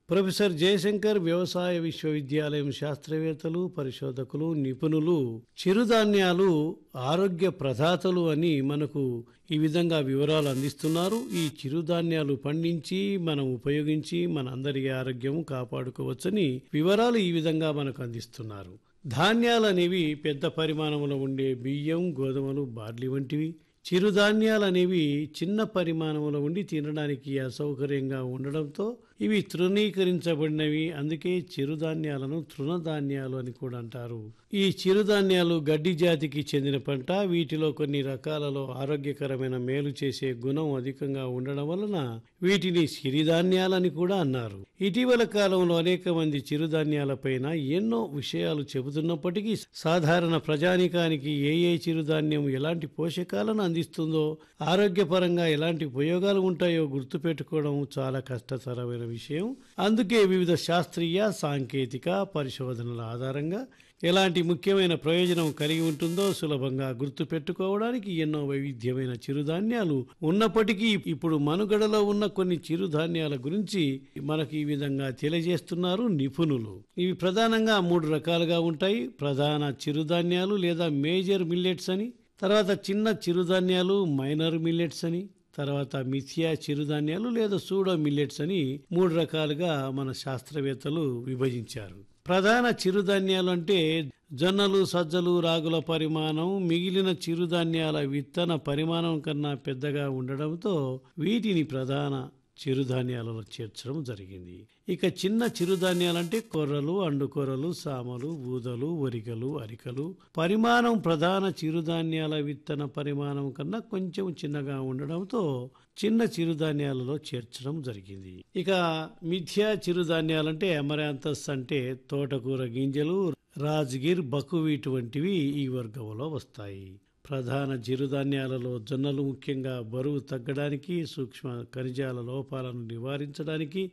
professor Jayashankar వ్యవసాయ విశ్వవిద్యాలయం శాస్త్రవేత్తలు పరిశోధకులు నిపుణులు చిరుధాన్యాలు ఆరోగ్య ప్రదాతలు అని మనకు ఈ విధంగా వివరాలు అందిస్తున్నారు ఈ చిరుధాన్యాలు పండించి మనం ఉపయోగించి మన అందరి ఆరోగ్యం కాపాడుకోవచ్చని వివరాలు ఈ విధంగా మనకు అందిస్తున్నారు ధాన్యాలు అనేవి పెద్ద పరిమాణంలో ఉండే బియ్యం గోధుమలు బార్లీ వంటివి చిరుధాన్యాలు అనేవి చిన్న పరిమాణంలో ఉండి తినడానికి అసౌకర్యంగా ఉండడంతో ఇవి తృణీకరించబడినవి అందుకే చిరుధాన్యాలను తృణధాన్యాలు అని కూడా అంటారు ఈ చిరుధాన్యాలు గడ్డి జాతికి చెందిన పంట వీటిలో కొన్ని రకాలలో ఆరోగ్యకరమైన మేలు చేసే గుణం అధికంగా ఉండడం వలన వీటిని సిరిధాన్యాలని కూడా అన్నారు ఇటీవల కాలంలో అనేక మంది చిరుధాన్యాలపైన ఎన్నో విషయాలు చెబుతున్నప్పటికీ సాధారణ ప్రజానికానికి ఏ ఏ చిరుధాన్యం ఎలాంటి పోషకాలను అందిస్తుందో ఆరోగ్యపరంగా ఎలాంటి ఉపయోగాలు ఉంటాయో గుర్తుపెట్టుకోవడం చాలా కష్టతరమైన విషయం అందుకే వివిధ శాస్త్రీయ సాంకేతిక పరిశోధనల ఆధారంగా ఎలాంటి ముఖ్యమైన ప్రయోజనం కలిగి ఉంటుందో సులభంగా గుర్తుపెట్టుకోవడానికి ఎన్నో వైవిధ్యమైన చిరుధాన్యాలు ఉన్నప్పటికీ ఇప్పుడు మనుగడలో ఉన్న కొన్ని చిరుధాన్యాల గురించి మనకు ఈ విధంగా తెలియజేస్తున్నారు నిపుణులు ఇవి ప్రధానంగా మూడు రకాలుగా ఉంటాయి ప్రధాన చిరుధాన్యాలు లేదా మేజర్ మిల్లెట్స్ అని తర్వాత చిన్న చిరుధాన్యాలు మైనర్ మిల్లెట్స్ అని తర్వాత మిథియా చిరుధాన్యాలు లేదా సూడో మిల్లెట్స్ అని మూడు రకాలుగా మన శాస్త్రవేత్తలు విభజించారు ప్రధాన చిరుధాన్యాలు అంటే జొన్నలు సజ్జలు రాగుల పరిమాణం మిగిలిన చిరుధాన్యాల విత్తన పరిమాణం కన్నా పెద్దగా ఉండడంతో వీటిని ప్రధాన చిరుధాన్యాలలో చేర్చడం జరిగింది ఇక చిన్న చిరుధాన్యాలంటే కొర్రలు అండుకొర్రలు సామలు ఊదలు ఒరిగలు అరికలు పరిమాణం ప్రధాన చిరుధాన్యాల విత్తన పరిమాణం కన్నా కొంచెం చిన్నగా ఉండడంతో చిన్న చిరుధాన్యాలలో చేర్చడం జరిగింది ఇక మిథ్యా చిరుధాన్యాలంటే అమరాంతస్ అంటే తోటకూర గింజలు రాజ్గిర్ బకువీట్ వంటివి ఈ వర్గంలో వస్తాయి ప్రధాన చిరుధాన్యాలలో జొన్నలు ముఖ్యంగా బరువు తగ్గడానికి సూక్ష్మ ఖనిజాల లోపాలను నివారించడానికి